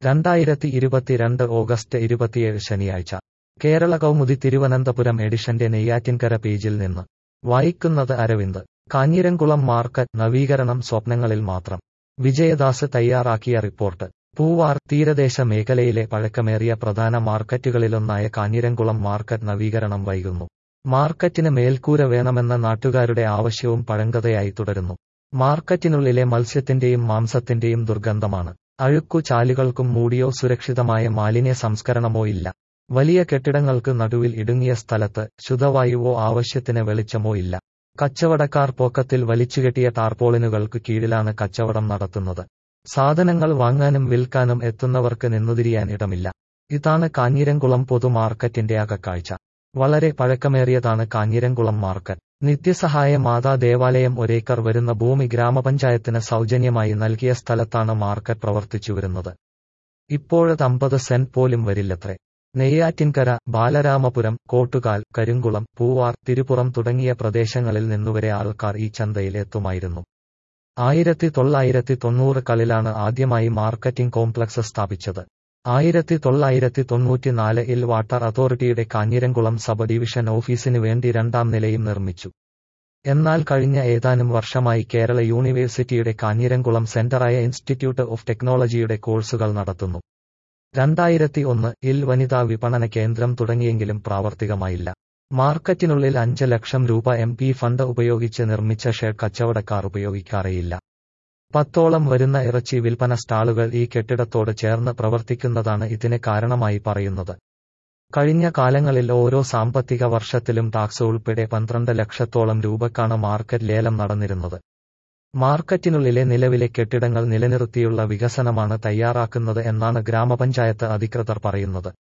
രണ്ടായിരത്തി ഇരുപത്തിരണ്ട് ഓഗസ്റ്റ് ഇരുപത്തിയേഴ് ശനിയാഴ്ച കേരള കൗമുദി തിരുവനന്തപുരം എഡിഷന്റെ നെയ്യാറ്റിൻകര പേജിൽ നിന്ന് വായിക്കുന്നത് അരവിന്ദ് കാഞ്ഞിരംകുളം മാർക്കറ്റ് നവീകരണം സ്വപ്നങ്ങളിൽ മാത്രം വിജയദാസ് തയ്യാറാക്കിയ റിപ്പോർട്ട് പൂവാർ തീരദേശ മേഖലയിലെ പഴക്കമേറിയ പ്രധാന മാർക്കറ്റുകളിലൊന്നായ കാഞ്ഞിരംകുളം മാർക്കറ്റ് നവീകരണം വൈകുന്നു മാർക്കറ്റിന് മേൽക്കൂര വേണമെന്ന നാട്ടുകാരുടെ ആവശ്യവും പഴങ്കഥയായി തുടരുന്നു മാർക്കറ്റിനുള്ളിലെ മത്സ്യത്തിന്റെയും മാംസത്തിന്റെയും ദുർഗന്ധമാണ് അഴുക്കു ചാലുകൾക്കും മൂടിയോ സുരക്ഷിതമായ മാലിന്യ സംസ്കരണമോ ഇല്ല വലിയ കെട്ടിടങ്ങൾക്ക് നടുവിൽ ഇടുങ്ങിയ സ്ഥലത്ത് ശുദ്ധവായുവോ ആവശ്യത്തിന് വെളിച്ചമോ ഇല്ല കച്ചവടക്കാർ പോക്കത്തിൽ വലിച്ചുകെട്ടിയ ടാർപോളിനുകൾക്ക് കീഴിലാണ് കച്ചവടം നടത്തുന്നത് സാധനങ്ങൾ വാങ്ങാനും വിൽക്കാനും എത്തുന്നവർക്ക് നിന്നുതിരിയാൻ ഇടമില്ല ഇതാണ് കാഞ്ഞിരംകുളം പൊതുമാർക്കറ്റിന്റെ അകക്കാഴ്ച വളരെ പഴക്കമേറിയതാണ് കാഞ്ഞിരംകുളം മാർക്കറ്റ് നിത്യസഹായ മാതാ ദേവാലയം ഒരേക്കർ വരുന്ന ഭൂമി ഗ്രാമപഞ്ചായത്തിന് സൗജന്യമായി നൽകിയ സ്ഥലത്താണ് മാർക്കറ്റ് പ്രവർത്തിച്ചുവരുന്നത് ഇപ്പോഴത് അമ്പത് സെന്റ് പോലും വരില്ലത്രേ നെയ്യാറ്റിൻകര ബാലരാമപുരം കോട്ടുകാൽ കരിങ്കുളം പൂവാർ തിരുപ്പുറം തുടങ്ങിയ പ്രദേശങ്ങളിൽ നിന്നുവരെ ആൾക്കാർ ഈ ചന്തയിൽ എത്തുമായിരുന്നു ആയിരത്തി തൊള്ളായിരത്തി തൊണ്ണൂറുകളിലാണ് ആദ്യമായി മാർക്കറ്റിംഗ് കോംപ്ലക്സ് സ്ഥാപിച്ചത് ആയിരത്തി തൊള്ളായിരത്തി തൊണ്ണൂറ്റിനാല് ഇൽ വാട്ടർ അതോറിറ്റിയുടെ കാഞ്ഞിരംകുളം സബ് ഡിവിഷൻ ഓഫീസിന് വേണ്ടി രണ്ടാം നിലയും നിർമ്മിച്ചു എന്നാൽ കഴിഞ്ഞ ഏതാനും വർഷമായി കേരള യൂണിവേഴ്സിറ്റിയുടെ കാഞ്ഞിരംകുളം സെന്ററായ ഇൻസ്റ്റിറ്റ്യൂട്ട് ഓഫ് ടെക്നോളജിയുടെ കോഴ്സുകൾ നടത്തുന്നു രണ്ടായിരത്തി ഒന്ന് ഇൽ വനിതാ വിപണന കേന്ദ്രം തുടങ്ങിയെങ്കിലും പ്രാവർത്തികമായില്ല മാർക്കറ്റിനുള്ളിൽ അഞ്ച് ലക്ഷം രൂപ എം പി ഫണ്ട് ഉപയോഗിച്ച് നിർമ്മിച്ച ഷെഡ് കച്ചവടക്കാർ ഉപയോഗിക്കാറേയില്ല പത്തോളം വരുന്ന ഇറച്ചി വിൽപ്പന സ്റ്റാളുകൾ ഈ കെട്ടിടത്തോട് ചേർന്ന് പ്രവർത്തിക്കുന്നതാണ് ഇതിന് കാരണമായി പറയുന്നത് കഴിഞ്ഞ കാലങ്ങളിൽ ഓരോ സാമ്പത്തിക വർഷത്തിലും ടാക്സ് ഉൾപ്പെടെ പന്ത്രണ്ട് ലക്ഷത്തോളം രൂപക്കാണ് മാർക്കറ്റ് ലേലം നടന്നിരുന്നത് മാർക്കറ്റിനുള്ളിലെ നിലവിലെ കെട്ടിടങ്ങൾ നിലനിർത്തിയുള്ള വികസനമാണ് തയ്യാറാക്കുന്നത് എന്നാണ് ഗ്രാമപഞ്ചായത്ത് അധികൃതർ പറയുന്നത്